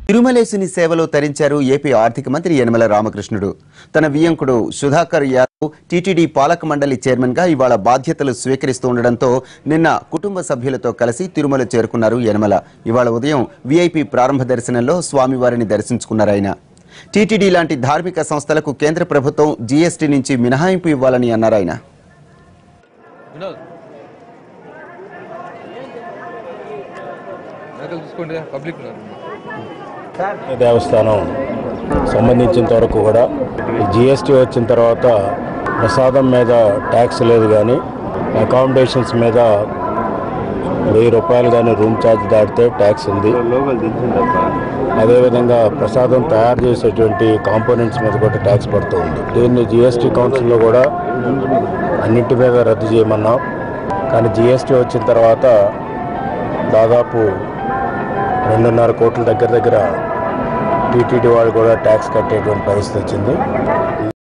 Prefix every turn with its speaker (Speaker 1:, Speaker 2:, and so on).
Speaker 1: తిరుమలేశుని సేవలో తరించారు ఏపీ ఆర్థిక మంత్రి యనమల రామకృష్ణుడు తన వియంకుడు సుధాకర్ యాదవ్ టీటీడీ పాలక మండలి చైర్మన్ గా ఇవాళ బాధ్యతలు స్వీకరిస్తూ ఉండడంతో నిన్న కుటుంబ సభ్యులతో కలిసి తిరుమల చేరుకున్నారు యనమల ఇవాళ ఉదయం వీఐపీ ప్రారంభ దర్శనంలో స్వామివారిని దర్శించుకున్నారు ఆయన టీటీడీ లాంటి ధార్మిక సంస్థలకు కేంద్ర ప్రభుత్వం జీఎస్టీ నుంచి మినహాయింపు ఇవ్వాలని అన్నారు ఆయన
Speaker 2: వినోద్ వెనకాల చూసుకోండి పబ్లిక్ ఉన్నారు
Speaker 3: దేవస్థానం సంబంధించినంత వరకు కూడా జిఎస్టీ వచ్చిన తర్వాత ప్రసాదం మీద ట్యాక్స్ లేదు కానీ అకామిడేషన్స్ మీద వెయ్యి రూపాయలు కానీ రూమ్ ఛార్జ్ దాటితే ట్యాక్స్ ఉంది అదేవిధంగా ప్రసాదం తయారు చేసేటువంటి కాంపోనెంట్స్ మీద కూడా ట్యాక్స్ పడుతూ ఉంది దీన్ని జిఎస్టీ కౌన్సిల్లో కూడా అన్నింటి మీద రద్దు చేయమన్నాం కానీ జిఎస్టీ వచ్చిన తర్వాత దాదాపు రెండున్నర కోట్ల దగ్గర దగ్గర టీటీడీ వాళ్ళు కూడా ట్యాక్స్ కట్టేటువంటి పరిస్థితి వచ్చింది